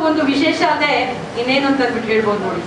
ಒಂದು ವಿಶೇಷ ಅದೇ ಇನ್ನೇನು ಅಂತ ಅಂದ್ಬಿಟ್ಟು ಹೇಳ್ಬೋದು ನೋಡಿ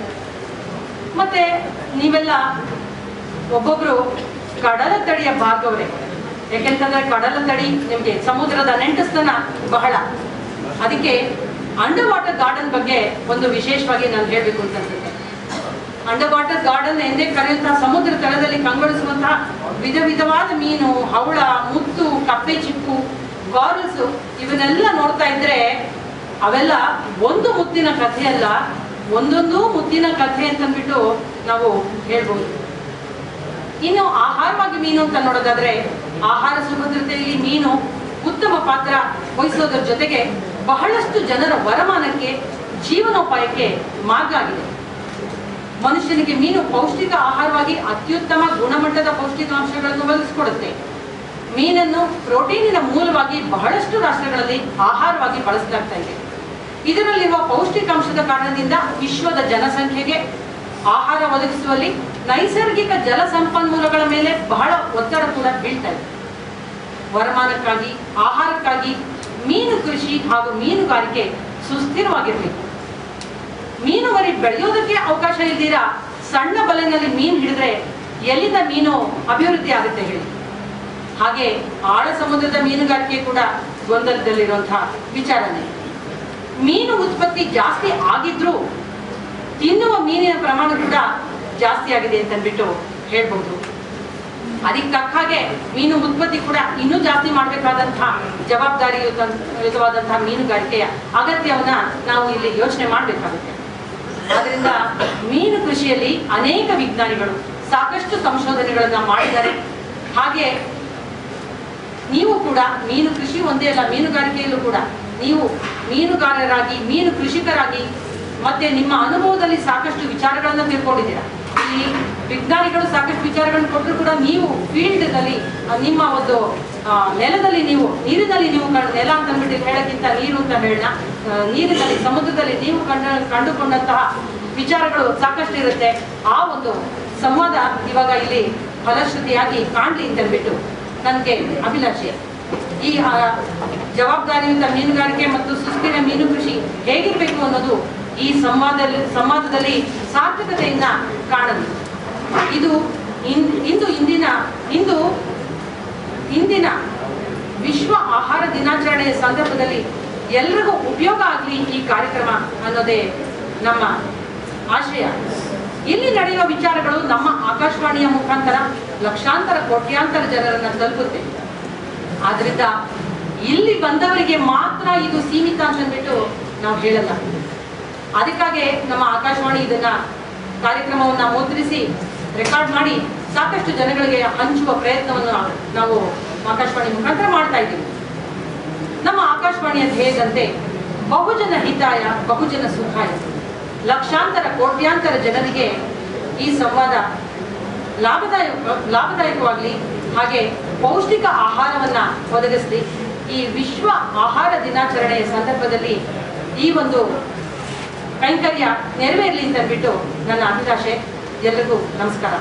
ಮತ್ತೆ ನೀವೆಲ್ಲ ಒಬ್ಬೊಬ್ರು ಕಡಲ ತಡಿಯ ಭಾಗವರೇ ಯಾಕೆಂತಂದ್ರೆ ಕಡಲ ತಡಿ ನಿಮಗೆ ಸಮುದ್ರದ ನೆಂಟಸ್ತನ ಬಹಳ ಅದಕ್ಕೆ ಅಂಡರ್ ವಾಟರ್ ಗಾರ್ಡನ್ ಬಗ್ಗೆ ಒಂದು ವಿಶೇಷವಾಗಿ ನಾನು ಹೇಳಬೇಕು ಅಂತ ಅನ್ಸುತ್ತೆ ಅಂಡರ್ ವಾಟರ್ ಗಾರ್ಡನ್ ಎಂದೇ ಕರೆಯುವಂತಹ ಸಮುದ್ರ ತಳದಲ್ಲಿ ಕಂಗೊಳಿಸುವಂತಹ ವಿಧ ವಿಧವಾದ ಮೀನು ಹವಳ ಮುತ್ತು ಕಪ್ಪೆ ಚಿಪ್ಪು ಗಾರಲ್ಸು ಇವನ್ನೆಲ್ಲ ನೋಡ್ತಾ ಇದ್ರೆ ಅವೆಲ್ಲ ಒಂದು ಮುತ್ತಿನ ಕಥೆ ಅಲ್ಲ ಒಂದೊಂದು ಮುತ್ತಿನ ಕಥೆ ಅಂತಂದ್ಬಿಟ್ಟು ನಾವು ಹೇಳ್ಬೋದು ಇನ್ನು ಆಹಾರವಾಗಿ ಮೀನು ಅಂತ ನೋಡೋದಾದ್ರೆ ಆಹಾರ ಸುಭದ್ರತೆಯಲ್ಲಿ ಮೀನು ಉತ್ತಮ ಪಾತ್ರ ವಹಿಸೋದ್ರ ಜೊತೆಗೆ ಬಹಳಷ್ಟು ಜನರ ವರಮಾನಕ್ಕೆ ಜೀವನೋಪಾಯಕ್ಕೆ ಮಾರ್ಗ ಆಗಿದೆ ಮನುಷ್ಯನಿಗೆ ಮೀನು ಪೌಷ್ಟಿಕ ಆಹಾರವಾಗಿ ಅತ್ಯುತ್ತಮ ಗುಣಮಟ್ಟದ ಪೌಷ್ಟಿಕಾಂಶಗಳನ್ನು ಒದಗಿಸಿಕೊಡುತ್ತೆ ಮೀನನ್ನು ಪ್ರೋಟೀನಿನ ಮೂಲವಾಗಿ ಬಹಳಷ್ಟು ರಾಷ್ಟ್ರಗಳಲ್ಲಿ ಆಹಾರವಾಗಿ ಬಳಸಲಾಗ್ತಾ ಇದೆ ಇದರಲ್ಲಿರುವ ಪೌಷ್ಟಿಕಾಂಶದ ಕಾರಣದಿಂದ ವಿಶ್ವದ ಜನಸಂಖ್ಯೆಗೆ ಆಹಾರ ಒದಗಿಸುವಲ್ಲಿ ನೈಸರ್ಗಿಕ ಜಲ ಸಂಪನ್ಮೂಲಗಳ ಮೇಲೆ ಬಹಳ ಒತ್ತಡ ಕೂಡ ಬೀಳ್ತಾ ಇದೆ ವರಮಾನಕ್ಕಾಗಿ ಆಹಾರಕ್ಕಾಗಿ ಮೀನು ಕೃಷಿ ಹಾಗೂ ಮೀನುಗಾರಿಕೆ ಸುಸ್ಥಿರವಾಗಿರಬೇಕು ಮೀನುವರಿ ಬೆಳೆಯೋದಕ್ಕೆ ಅವಕಾಶ ಇಲ್ದಿರಾ ಸಣ್ಣ ಬಲೆನಲ್ಲಿ ಮೀನು ಹಿಡಿದ್ರೆ ಎಲ್ಲಿಂದ ಮೀನು ಅಭಿವೃದ್ಧಿ ಆಗುತ್ತೆ ಹೇಳಿ ಹಾಗೆ ಆಳ ಸಮುದ್ರದ ಮೀನುಗಾರಿಕೆ ಕೂಡ ಗೊಂದಲದಲ್ಲಿರುವಂತಹ ವಿಚಾರನೆ ಮೀನು ಉತ್ಪತ್ತಿ ಜಾಸ್ತಿ ಆಗಿದ್ರೂ ತಿನ್ನುವ ಮೀನಿನ ಪ್ರಮಾಣ ಕೂಡ ಜಾಸ್ತಿ ಆಗಿದೆ ಅಂತಂದ್ಬಿಟ್ಟು ಹೇಳ್ಬೋದು ಅದಕ್ಕೆ ತಕ್ಕ ಹಾಗೆ ಮೀನು ಉತ್ಪತ್ತಿ ಕೂಡ ಇನ್ನೂ ಜಾಸ್ತಿ ಮಾಡಬೇಕಾದಂತಹ ಜವಾಬ್ದಾರಿಯುತ ಯುತವಾದಂತಹ ಮೀನುಗಾರಿಕೆಯ ಅಗತ್ಯವನ್ನ ನಾವು ಇಲ್ಲಿ ಯೋಚನೆ ಮಾಡಬೇಕಾಗುತ್ತೆ ಆದ್ರಿಂದ ಮೀನು ಕೃಷಿಯಲ್ಲಿ ಅನೇಕ ವಿಜ್ಞಾನಿಗಳು ಸಾಕಷ್ಟು ಸಂಶೋಧನೆಗಳನ್ನ ಮಾಡಿದ್ದಾರೆ ಹಾಗೆ ನೀವು ಕೂಡ ಮೀನು ಕೃಷಿ ಒಂದೇ ಅಲ್ಲ ಮೀನುಗಾರಿಕೆಯಲ್ಲೂ ಕೂಡ ನೀವು ಮೀನುಗಾರರಾಗಿ ಮೀನು ಕೃಷಿಕರಾಗಿ ಮತ್ತೆ ನಿಮ್ಮ ಅನುಭವದಲ್ಲಿ ಸಾಕಷ್ಟು ವಿಚಾರಗಳನ್ನ ತಿಳ್ಕೊಂಡಿದ್ದೀರಾ ಇಲ್ಲಿ ವಿಜ್ಞಾನಿಗಳು ಸಾಕಷ್ಟು ವಿಚಾರಗಳನ್ನು ಕೊಟ್ಟರು ಕೂಡ ನೀವು ಫೀಲ್ಡ್ನಲ್ಲಿ ನಿಮ್ಮ ಒಂದು ಆ, ನೆಲದಲ್ಲಿ ನೀವು ನೀರಿನಲ್ಲಿ ನೀವು ಕಂಡು ನೆಲ ಅಂತ ಅಂದ್ಬಿಟ್ಟು ಹೇಳಕ್ಕಿಂತ ನೀರು ಅಂತ ಹೇಳೋಣ ಆ, ನೀರಿನಲ್ಲಿ ಸಮುದ್ರದಲ್ಲಿ ನೀವು ಕಂಡು ಕಂಡುಕೊಂಡಂತಹ ವಿಚಾರಗಳು ಸಾಕಷ್ಟು ಇರುತ್ತೆ ಆ ಒಂದು ಸಂವಾದ ಇವಾಗ ಇಲ್ಲಿ ಫಲಶ್ರುತಿಯಾಗಿ ಕಾಣ್ಲಿ ಅಂತ ಅಂದ್ಬಿಟ್ಟು ನನಗೆ ಅಭಿಲಾಷೆ ಈ ಆ, ಜವಾಬ್ದಾರಿಯುತ ಮೀನುಗಾರಿಕೆ ಮತ್ತು ಸುಸ್ಥಿರ ಮೀನು ಕೃಷಿ ಹೇಗಿರಬೇಕು ಅನ್ನೋದು ಈ ಸಂವಾದದಲ್ಲಿ ಸಂವಾದದಲ್ಲಿ ಸಾರ್ಥಕತೆಯನ್ನ ಕಾಣಲಿ ಇದು ಇನ್- ಇಂದು ಇಂದಿನ ಇಂದು ಇಂದಿನ ವಿಶ್ವ ಆಹಾರ ದಿನಾಚರಣೆಯ ಸಂದರ್ಭದಲ್ಲಿ ಎಲ್ರಿಗೂ ಉಪಯೋಗ ಆಗಲಿ ಈ ಕಾರ್ಯಕ್ರಮ ಅನ್ನೋದೇ ನಮ್ಮ ಆಶಯ ಇಲ್ಲಿ ನಡೆಯುವ ವಿಚಾರಗಳು ನಮ್ಮ ಆಕಾಶವಾಣಿಯ ಮುಖಾಂತರ ಲಕ್ಷಾಂತರ ಕೋಟ್ಯಾಂತರ ಜನರನ್ನ ತಲುಪುತ್ತೆ ಆದ್ರಿಂದ ಇಲ್ಲಿ ಬಂದವರಿಗೆ ಮಾತ್ರ ಇದು ಸೀಮಿತ ಅಂತ ಅಂದ್ಬಿಟ್ಟು ನಾವು ಹೇಳಲ್ಲ ಅದಕ್ಕಾಗಿ ನಮ್ಮ ಆಕಾಶವಾಣಿ ಇದನ್ನ ಕಾರ್ಯಕ್ರಮವನ್ನ ಮುದ್ರಿಸಿ ರೆಕಾರ್ಡ್ ಮಾಡಿ ಸಾಕಷ್ಟು ಜನಗಳಿಗೆ ಹಂಚುವ ಪ್ರಯತ್ನವನ್ನು ನಾವು ಆಕಾಶವಾಣಿ ಮುಖಾಂತರ ಮಾಡ್ತಾ ಇದ್ದೀವಿ ನಮ್ಮ ಆಕಾಶವಾಣಿಯ ಧ್ಯೇಯದಂತೆ ಬಹುಜನ ಹಿತಾಯ ಬಹುಜನ ಸುಖಾಯ ಲಕ್ಷಾಂತರ ಕೋಟ್ಯಾಂತರ ಜನರಿಗೆ ಈ ಸಂವಾದ ಲಾಭದಾಯಕ ಲಾಭದಾಯಕವಾಗಲಿ ಹಾಗೆ ಪೌಷ್ಟಿಕ ಆಹಾರವನ್ನ ಒದಗಿಸಲಿ ಈ ವಿಶ್ವ ಆಹಾರ ದಿನಾಚರಣೆಯ ಸಂದರ್ಭದಲ್ಲಿ ಈ ಒಂದು ಕೈಂಕರ್ಯ ನೆರವೇರಲಿ ಅಂತ ಅಂದ್ಬಿಟ್ಟು ನನ್ನ ಅಭಿಲಾಷೆ ಎಲ್ರಿಗೂ ನಮಸ್ಕಾರ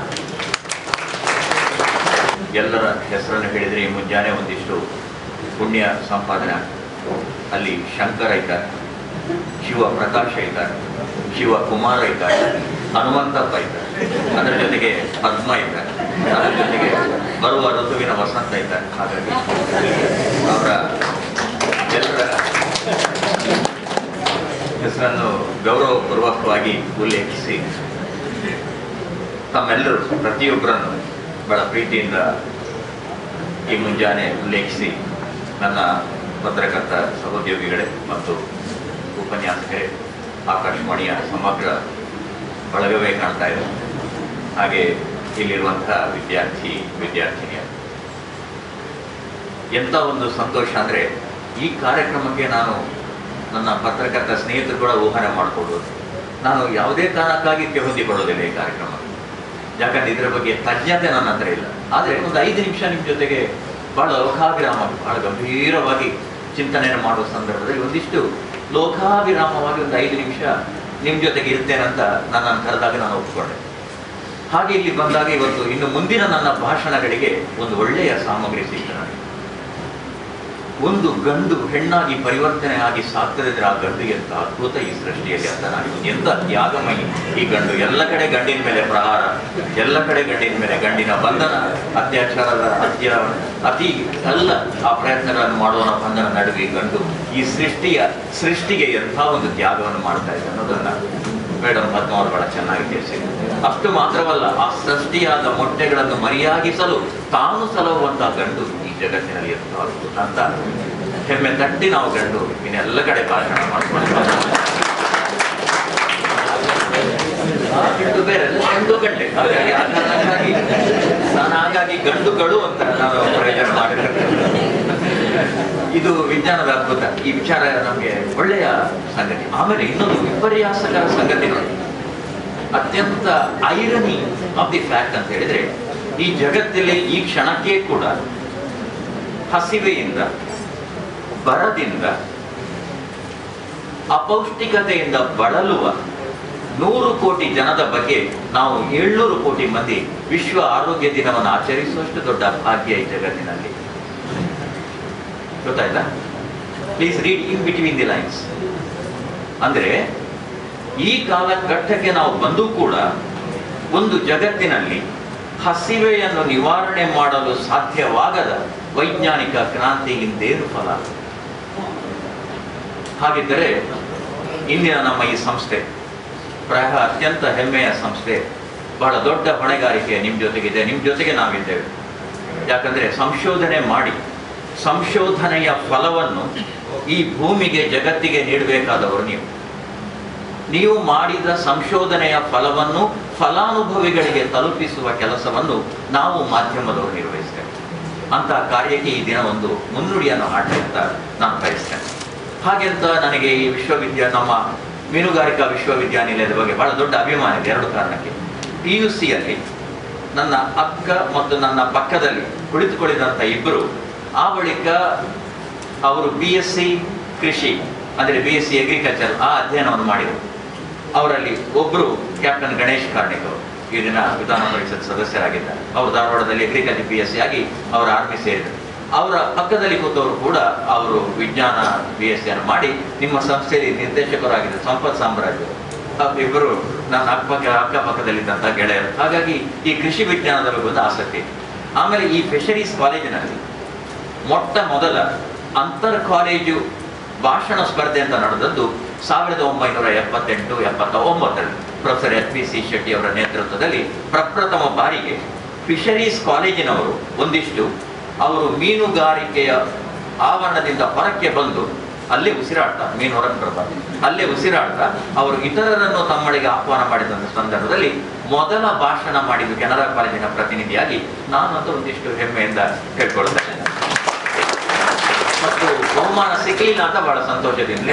ಎಲ್ಲರ ಹೆಸರನ್ನು ಹೇಳಿದರೆ ಈ ಮುಂಜಾನೆ ಒಂದಿಷ್ಟು ಪುಣ್ಯ ಸಂಪಾದನೆ ಅಲ್ಲಿ ಶಂಕರ ಇದ್ದಾರೆ ಶಿವ ಪ್ರಕಾಶ ಇದ್ದಾರೆ ಶಿವ ಕುಮಾರ ಇದ್ದಾರೆ ಹನುಮಂತಪ್ಪ ಇದ್ದಾರೆ ಅದರ ಜೊತೆಗೆ ಪದ್ಮ ಇದ್ದಾರೆ ಅದರ ಜೊತೆಗೆ ಬರುವ ಋತುವಿನ ವಸಂತ ಇದ್ದಾರೆ ಹಾಗಾಗಿ ಅವರ ಎಲ್ಲರ ಹೆಸರನ್ನು ಗೌರವಪೂರ್ವಕವಾಗಿ ಉಲ್ಲೇಖಿಸಿ ತಮ್ಮೆಲ್ಲರೂ ಪ್ರತಿಯೊಬ್ಬರನ್ನು ಬಹಳ ಪ್ರೀತಿಯಿಂದ ಈ ಮುಂಜಾನೆ ಉಲ್ಲೇಖಿಸಿ ನನ್ನ ಪತ್ರಕರ್ತ ಸಹೋದ್ಯೋಗಿಗಳೇ ಮತ್ತು ಉಪನ್ಯಾಸಕರೇ ಆಕಾಶವಾಣಿಯ ಸಮಗ್ರ ಬಳಗವೇ ಕಾಣ್ತಾ ಇದೆ ಹಾಗೆ ಇಲ್ಲಿರುವಂಥ ವಿದ್ಯಾರ್ಥಿ ವಿದ್ಯಾರ್ಥಿನಿಯರು ಎಂಥ ಒಂದು ಸಂತೋಷ ಅಂದರೆ ಈ ಕಾರ್ಯಕ್ರಮಕ್ಕೆ ನಾನು ನನ್ನ ಪತ್ರಕರ್ತ ಸ್ನೇಹಿತರು ಕೂಡ ಊಹನೆ ಮಾಡಿಕೊಳ್ಳೋದು ನಾನು ಯಾವುದೇ ಕಾರಣಕ್ಕಾಗಿ ಹೊಂದಿಕೊಳ್ಳೋದಿಲ್ಲ ಈ ಕಾರ್ಯಕ್ರಮ ಯಾಕಂದ್ರೆ ಇದರ ಬಗ್ಗೆ ತಜ್ಞತೆ ನನ್ನ ಹತ್ರ ಇಲ್ಲ ಆದರೆ ಒಂದು ಐದು ನಿಮಿಷ ನಿಮ್ಮ ಜೊತೆಗೆ ಬಹಳ ಲೋಕಾಭಿರಾಮ ಬಹಳ ಗಂಭೀರವಾಗಿ ಚಿಂತನೆಯನ್ನು ಮಾಡುವ ಸಂದರ್ಭದಲ್ಲಿ ಒಂದಿಷ್ಟು ಲೋಕಾಭಿರಾಮವಾಗಿ ಒಂದು ಐದು ನಿಮಿಷ ನಿಮ್ಮ ಜೊತೆಗೆ ಇರ್ತೇನಂತ ನನ್ನನ್ನು ಕರೆದಾಗ ನಾನು ಒಪ್ಪಿಕೊಂಡೆ ಹಾಗೆ ಇಲ್ಲಿ ಬಂದಾಗ ಇವತ್ತು ಇನ್ನು ಮುಂದಿನ ನನ್ನ ಭಾಷಣಗಳಿಗೆ ಒಂದು ಒಳ್ಳೆಯ ಸಾಮಗ್ರಿ ಸಿಕ್ತು ನನಗೆ ಒಂದು ಗಂಡು ಹೆಣ್ಣಾಗಿ ಪರಿವರ್ತನೆ ಆಗಿ ಸಾಕ್ತದಿದ್ರೆ ಆ ಗಂಡು ಎಂತ ಅದ್ಭುತ ಈ ಸೃಷ್ಟಿಯಲ್ಲಿ ಅಂತ ನಾನು ಎಂತ ತ್ಯಾಗಮಯಿ ಈ ಗಂಡು ಎಲ್ಲ ಕಡೆ ಗಂಡಿನ ಮೇಲೆ ಪ್ರಹಾರ ಎಲ್ಲ ಕಡೆ ಗಂಡಿನ ಮೇಲೆ ಗಂಡಿನ ಬಂಧನ ಅತ್ಯಾಚಾರದ ಅತ್ಯ ಅತಿ ಎಲ್ಲ ಆ ಪ್ರಯತ್ನಗಳನ್ನು ಮಾಡುವ ಬಂಧನ ನಡುವೆ ಈ ಗಂಡು ಈ ಸೃಷ್ಟಿಯ ಸೃಷ್ಟಿಗೆ ಎಂಥ ಒಂದು ತ್ಯಾಗವನ್ನು ಮಾಡ್ತಾ ಇದೆ ಅನ್ನೋದನ್ನ ಮೇಡಮ್ ಪದ್ಮ ಅವರು ಬಹಳ ಚೆನ್ನಾಗಿ ತಿಳಿಸಿದ್ರು ಅಷ್ಟು ಮಾತ್ರವಲ್ಲ ಆ ಸೃಷ್ಟಿಯಾದ ಮೊಟ್ಟೆಗಳನ್ನು ಮರಿಯಾಗಿಸಲು ತಾನು ಸಲಹುವಂತಹ ಗಂಡು ಈ ಜಗತ್ತಿನಲ್ಲಿ ಎಂತ ಅದ್ಭುತ ಅಂತ ಹೆಮ್ಮೆ ತಟ್ಟಿ ನಾವು ಗಂಡು ಇನ್ನೆಲ್ಲ ಕಡೆ ಭಾಷಣ ಮಾಡ್ಕೊಂಡು ಇದು ಬೇರೆ ಅಲ್ಲ, ಗಂಡು ಗಂಟೆ ಹಾಗಾಗಿ ಆ ಕಾರಣಕ್ಕಾಗಿ ನಾನು ಹಾಗಾಗಿ ಗಂಡುಗಳು ಅಂತ ನಾನು ಪ್ರಯೋಜನ ಮಾಡಿರ್ತೇನೆ ಇದು ವಿಜ್ಞಾನದ ಅದ್ಭುತ ಈ ವಿಚಾರ ನಮಗೆ ಒಳ್ಳೆಯ ಸಂಗತಿ ಆಮೇಲೆ ಇನ್ನೊಂದು ವಿಪರ್ಯಾಸಕರ ಸಂಗತಿ ನೋಡಿ ಅತ್ಯಂತ ಐರನಿ ಆಫ್ ದಿ ಫ್ಯಾಕ್ಟ್ ಅಂತ ಹೇಳಿದ್ರೆ ಈ ಜಗತ್ತಲ್ಲಿ ಈ ಕ್ಷಣಕ್ಕೆ ಕೂಡ ಹಸಿವೆಯಿಂದ ಬರದಿಂದ ಅಪೌಷ್ಟಿಕತೆಯಿಂದ ಬಳಲುವ ನೂರು ಕೋಟಿ ಜನದ ಬಗ್ಗೆ ನಾವು ಏಳ್ನೂರು ಕೋಟಿ ಮಂದಿ ವಿಶ್ವ ಆರೋಗ್ಯ ದಿನವನ್ನು ಆಚರಿಸುವಷ್ಟು ದೊಡ್ಡ ಭಾಗ್ಯ ಈ ಜಗತ್ತಿನಲ್ಲಿ ಗೊತ್ತಾಯ್ತಾ please read in between the lines ಅಂದ್ರೆ ಈ ಕಾಲಘಟ್ಟಕ್ಕೆ ನಾವು ಬಂದು ಕೂಡ ಒಂದು ಜಗತ್ತಿನಲ್ಲಿ ಹಸಿವೆಯನ್ನು ನಿವಾರಣೆ ಮಾಡಲು ಸಾಧ್ಯವಾಗದ ವೈಜ್ಞಾನಿಕ ಕ್ರಾಂತಿ ಹಿಂದೇನು ಫಲ ಹಾಗಿದ್ದರೆ ಇಂದಿನ ನಮ್ಮ ಈ ಸಂಸ್ಥೆ ಪ್ರಾಯ ಅತ್ಯಂತ ಹೆಮ್ಮೆಯ ಸಂಸ್ಥೆ ಬಹಳ ದೊಡ್ಡ ಹೊಣೆಗಾರಿಕೆ ನಿಮ್ಮ ಜೊತೆಗಿದೆ ನಿಮ್ಮ ಜೊತೆಗೆ ನಾವಿದ್ದೇವೆ ಯಾಕಂದ್ರೆ ಸಂಶೋಧನೆ ಮಾಡಿ ಸಂಶೋಧನೆಯ ಫಲವನ್ನು ಈ ಭೂಮಿಗೆ ಜಗತ್ತಿಗೆ ನೀಡಬೇಕಾದವರು ನೀವು ನೀವು ಮಾಡಿದ ಸಂಶೋಧನೆಯ ಫಲವನ್ನು ಫಲಾನುಭವಿಗಳಿಗೆ ತಲುಪಿಸುವ ಕೆಲಸವನ್ನು ನಾವು ಮಾಧ್ಯಮದವರು ನಿರ್ವಹಿಸ್ತೇವೆ ಅಂತಹ ಕಾರ್ಯಕ್ಕೆ ಈ ದಿನ ಒಂದು ಮುನ್ನುಡಿಯನ್ನು ಹಾಡಲಿ ಅಂತ ನಾನು ಬಯಸ್ತೇನೆ ಹಾಗೆಂತ ನನಗೆ ಈ ವಿಶ್ವವಿದ್ಯಾ ನಮ್ಮ ಮೀನುಗಾರಿಕಾ ವಿಶ್ವವಿದ್ಯಾನಿಲಯದ ಬಗ್ಗೆ ಬಹಳ ದೊಡ್ಡ ಅಭಿಮಾನ ಇದೆ ಎರಡು ಕಾರಣಕ್ಕೆ ಪಿ ಯು ಸಿಯಲ್ಲಿ ನನ್ನ ಅಕ್ಕ ಮತ್ತು ನನ್ನ ಪಕ್ಕದಲ್ಲಿ ಕುಳಿತುಕೊಳ್ಳಿದಂಥ ಇಬ್ಬರು ಆ ಬಳಿಕ ಅವರು ಬಿ ಎಸ್ ಸಿ ಕೃಷಿ ಅಂದರೆ ಬಿ ಎಸ್ ಸಿ ಅಗ್ರಿಕಲ್ಚರ್ ಆ ಅಧ್ಯಯನವನ್ನು ಮಾಡಿದರು ಅವರಲ್ಲಿ ಒಬ್ಬರು ಕ್ಯಾಪ್ಟನ್ ಗಣೇಶ್ ಕಾರ್ಣಿಕ್ ಅವರು ಈ ದಿನ ವಿಧಾನ ಪರಿಷತ್ ಸದಸ್ಯರಾಗಿದ್ದಾರೆ ಅವರು ಧಾರವಾಡದಲ್ಲಿ ಅಗ್ರಿಕಲ್ಚರ್ ಬಿ ಎಸ್ ಸಿ ಆಗಿ ಅವರು ಆರ್ಮಿ ಸೇರಿದರು ಅವರ ಪಕ್ಕದಲ್ಲಿ ಕೂತವರು ಕೂಡ ಅವರು ವಿಜ್ಞಾನ ಬಿ ಎಸ್ ಸಿಯನ್ನು ಮಾಡಿ ನಿಮ್ಮ ಸಂಸ್ಥೆಯಲ್ಲಿ ನಿರ್ದೇಶಕರಾಗಿದ್ದ ಸಂಪತ್ ಸಾಮ್ರಾಜ್ಯ ಇಬ್ಬರು ನನ್ನ ಅಕ್ಕಪಕ್ಕ ಅಕ್ಕಪಕ್ಕದಲ್ಲಿದ್ದಂಥ ಗೆಳೆಯರು ಹಾಗಾಗಿ ಈ ಕೃಷಿ ವಿಜ್ಞಾನದ ಬಗ್ಗೆ ಒಂದು ಆಸಕ್ತಿ ಆಮೇಲೆ ಈ ಫಿಶರೀಸ್ ಕಾಲೇಜಿನಲ್ಲಿ ಮೊಟ್ಟ ಮೊದಲ ಅಂತರ್ ಕಾಲೇಜು ಭಾಷಣ ಸ್ಪರ್ಧೆ ಅಂತ ನಡೆದದ್ದು ಸಾವಿರದ ಒಂಬೈನೂರ ಎಪ್ಪತ್ತೆಂಟು ಎಪ್ಪತ್ತ ಒಂಬತ್ತರಲ್ಲಿ professor S P C Shetty ಅವರ ನೇತೃತ್ವದಲ್ಲಿ ಪ್ರಪ್ರಥಮ ಬಾರಿಗೆ ಫಿಶರೀಸ್ ಕಾಲೇಜಿನವರು ಒಂದಿಷ್ಟು ಅವರು ಮೀನುಗಾರಿಕೆಯ ಆವರಣದಿಂದ ಹೊರಕ್ಕೆ ಬಂದು ಅಲ್ಲೇ ಉಸಿರಾಡ್ತಾ ಮೀನು ಹೊರಗೆ ಬರ್ಬಾರ್ದು ಅಲ್ಲೇ ಉಸಿರಾಡ್ತಾ ಅವರು ಇತರರನ್ನು ತಮ್ಮಳಿಗೆ ಆಹ್ವಾನ ಮಾಡಿದಂಥ ಸಂದರ್ಭದಲ್ಲಿ ಮೊದಲ ಭಾಷಣ ಮಾಡಿದ್ದು ಕೆನರಾ ಕಾಲೇಜಿನ ಪ್ರತಿನಿಧಿಯಾಗಿ ನಾನು ಅಂತ ಒಂದಿಷ್ಟು ಹೆಮ್ಮೆಯಿಂದ ಹೇಳ್ಕೊಳ್ತೇನೆ ಮತ್ತು ಬಹುಮಾನ ಸಿಕ್ಕಲಿಲ್ಲ ಅಂತ ಬಹಳ ಸಂತೋಷದಿಂದಲೇ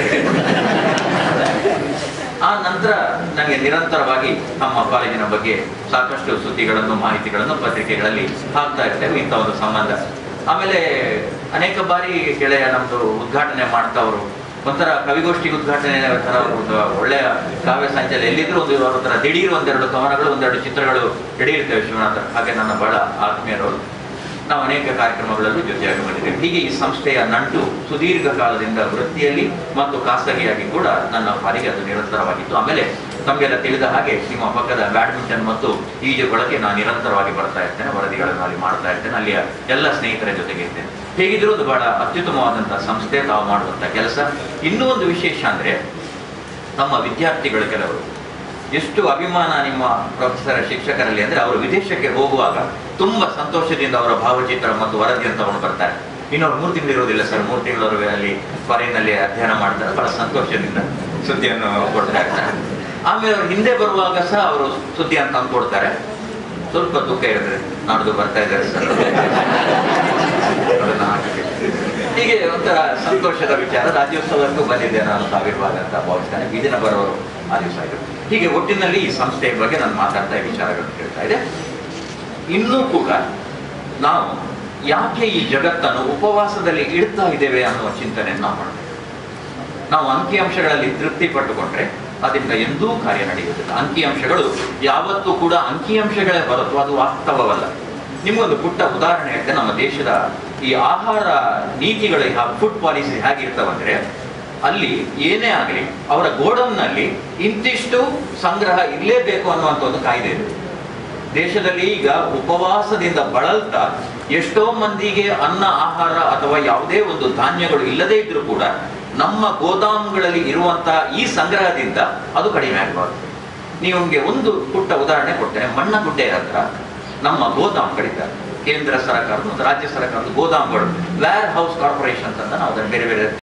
ಆ ನಂತರ ನನಗೆ ನಿರಂತರವಾಗಿ ನಮ್ಮ ಕಾಲೇಜಿನ ಬಗ್ಗೆ ಸಾಕಷ್ಟು ಸುದ್ದಿಗಳನ್ನು ಮಾಹಿತಿಗಳನ್ನು ಪತ್ರಿಕೆಗಳಲ್ಲಿ ಹಾಕ್ತಾ ಇರ್ತೇವೆ ಇಂಥ ಒಂದು ಸಂಬಂಧ ಆಮೇಲೆ ಅನೇಕ ಬಾರಿ ಗೆಳೆಯ ನಮ್ದು ಉದ್ಘಾಟನೆ ಮಾಡ್ತಾ ಅವರು ಒಂಥರ ಕವಿಗೋಷ್ಠಿ ಉದ್ಘಾಟನೆ ತರ ಒಂದು ಒಳ್ಳೆಯ ಕಾವ್ಯ ಸಂಚಲ ಎಲ್ಲಿದ್ರು ಒಂದು ಅವ್ರ ಹತ್ರ ದಿಢೀರ್ ಒಂದೆರಡು ಕವನಗಳು ಒಂದೆರಡು ಚಿತ್ರಗಳು ರೆಡಿ ಇರ್ತೇವೆ ಶಿವನಾಥ ಹಾಗೆ ನನ್ನ ಬಹಳ ಆತ್ಮೀಯರವರು ನಾವು ಅನೇಕ ಕಾರ್ಯಕ್ರಮಗಳಲ್ಲೂ ಜೊತೆಯಾಗಿ ಬಂದಿದ್ದೇವೆ ಹೀಗೆ ಈ ಸಂಸ್ಥೆಯ ನಂಟು ಸುದೀರ್ಘ ಕಾಲದಿಂದ ವೃತ್ತಿಯಲ್ಲಿ ಮತ್ತು ಖಾಸಗಿಯಾಗಿ ಕೂಡ ನನ್ನ ಪಾಲಿಗೆ ಅದು ನಿರಂತರವಾಗಿತ್ತು ಆಮೇಲೆ ತಮಗೆಲ್ಲ ತಿಳಿದ ಹಾಗೆ ನಿಮ್ಮ ಪಕ್ಕದ ಬ್ಯಾಡ್ಮಿಂಟನ್ ಮತ್ತು ಈಜುಗೊಳಗೆ ನಾನು ನಿರಂತರವಾಗಿ ಬರ್ತಾ ಇರ್ತೇನೆ ವರದಿಗಳನ್ನು ಅಲ್ಲಿ ಮಾಡ್ತಾ ಇರ್ತೇನೆ ಅಲ್ಲಿಯ ಎಲ್ಲ ಸ್ನೇಹಿತರ ಜೊತೆಗೆ ಇರ್ತೇನೆ ಹೇಗಿದ್ರೂ ಒಂದು ಬಹಳ ಅತ್ಯುತ್ತಮವಾದಂತಹ ಸಂಸ್ಥೆ ತಾವು ಮಾಡುವಂಥ ಕೆಲಸ ಇನ್ನೂ ಒಂದು ವಿಶೇಷ ಅಂದ್ರೆ ನಮ್ಮ ವಿದ್ಯಾರ್ಥಿಗಳು ಕೆಲವರು ಎಷ್ಟು ಅಭಿಮಾನ ನಿಮ್ಮ ಪ್ರೊಫೆಸರ್ ಶಿಕ್ಷಕರಲ್ಲಿ ಅಂದ್ರೆ ಅವರು ವಿದೇಶಕ್ಕೆ ಹೋಗುವಾಗ ತುಂಬಾ ಸಂತೋಷದಿಂದ ಅವರ ಭಾವಚಿತ್ರ ಮತ್ತು ವರದಿಯನ್ನು ತಗೊಂಡು ಬರ್ತಾರೆ ಇನ್ನೊರು ಮೂರು ತಿಂಗಳು ಇರೋದಿಲ್ಲ ಸರ್ ಮೂರು ತಿಂಗಳವರೆಗೆ ಅಲ್ಲಿ ಫಾರಿನ್ನಲ್ಲಿ ಅಧ್ಯಯನ ಮಾಡ್ತಾರೆ ಬಹಳ ಸಂತೋಷದಿಂದ ಸುದ್ದಿಯನ್ನು ಕೊಡ್ತಾ ಇರ್ತಾರೆ ಆಮೇಲೆ ಅವ್ರು ಹಿಂದೆ ಬರುವಾಗ ಸಹ ಅವರು ಸುದ್ದಿಯನ್ನು ತಂದು ಕೊಡ್ತಾರೆ ಸ್ವಲ್ಪ ದುಃಖ ಇರುತ್ತೆ ನಾಡ್ದು ಬರ್ತಾ ಇದ್ದಾರೆ ಸರ್ ಅದನ್ನ ಹಾಕಿದೆ. ಹೀಗೆ ಒಂಥರ ಸಂತೋಷದ ವಿಚಾರ ರಾಜ್ಯೋತ್ಸವಕ್ಕೂ ಬಂದಿದ್ದೆ ನಾನು ತಾವಿರುವಾಗ ಅಂತ ಭಾವಿಸ್ತೇನೆ ಈ ದಿನ ಬರೋರು ಆ ದಿವಸ ಆಯ್ತು ಹೀಗೆ ಒಟ್ಟಿನಲ್ಲಿ ಈ ಸಂಸ್ಥೆಯ ಬಗ್ಗೆ ನಾನು ಮಾತಾಡ್ತಾ ಈ ವಿಚಾರಗಳನ್ನು ಹೇಳ್ತಾ ಇದೆ ಇನ್ನೂ ಕೂಡ ನಾವು ಯಾಕೆ ಈ ಜಗತ್ತನ್ನು ಉಪವಾಸದಲ್ಲಿ ಇಡ್ತಾ ಇದ್ದೇವೆ ಅನ್ನುವ ಚಿಂತನೆಯನ್ನು ನಾವು ಮಾಡಬೇಕು ನಾವು ಅಂಕಿಅಂಶಗಳಲ್ಲಿ ತೃಪ್ತಿ ಪಟ್ಟುಕೊಂಡ್ರೆ ಅದರಿಂದ ಎಂದೂ ಕಾರ್ಯ ನಡೆಯುವುದಿಲ್ಲ ಅಂಕಿಅಂಶಗಳು ಯಾವತ್ತೂ ಕೂಡ ಅಂಕಿಅಂಶಗಳೇ ಹೊರತು ಅದು ವಾಸ್ತವವಲ್ಲ ನಿಮಗೊಂದು ಪುಟ್ಟ ಉದಾಹರಣೆ ಹೇಳ್ತೇನೆ ನಮ್ಮ ದೇಶದ ಈ ಆಹಾರ ನೀತಿಗಳು ಫುಡ್ ಪಾಲಿಸಿ ಹೇಗಿರ್ತಾವಂದ್ರೆ ಅಲ್ಲಿ ಏನೇ ಆಗಲಿ ಅವರ ಗೋಡೌನ್ನಲ್ಲಿ ಇಂತಿಷ್ಟು ಸಂಗ್ರಹ ಇರಲೇಬೇಕು ಅನ್ನುವಂಥ ಒಂದು ಕಾಯ್ದೆ ಇದೆ ದೇಶದಲ್ಲಿ ಈಗ ಉಪವಾಸದಿಂದ ಬಳಲ್ತಾ ಎಷ್ಟೋ ಮಂದಿಗೆ ಅನ್ನ ಆಹಾರ ಅಥವಾ ಯಾವುದೇ ಒಂದು ಧಾನ್ಯಗಳು ಇಲ್ಲದೇ ಇದ್ರೂ ಕೂಡ ನಮ್ಮ ಗೋದಾಮುಗಳಲ್ಲಿ ಇರುವಂತಹ ಈ ಸಂಗ್ರಹದಿಂದ ಅದು ಕಡಿಮೆ ಆಗಬಾರ್ದು ನಿಮಗೆ ಒಂದು ಪುಟ್ಟ ಉದಾಹರಣೆ ಕೊಡ್ತೇನೆ ಮಣ್ಣಗುಡ್ಡೆ ಹತ್ರ ನಮ್ಮ ಗೋದಾಮುಗಳಿದ್ದಾರೆ ಕೇಂದ್ರ ಸರ್ಕಾರ ಮತ್ತು ರಾಜ್ಯ ಸರ್ಕಾರದ ಗೋದಾಮುಗಳು ವೇರ್ ಹೌಸ್ ಕಾರ್ಪೊರೇಷನ್ ಅಂತ ನಾವು ಅದನ್ನು ಬೇರೆ ಬೇರೆ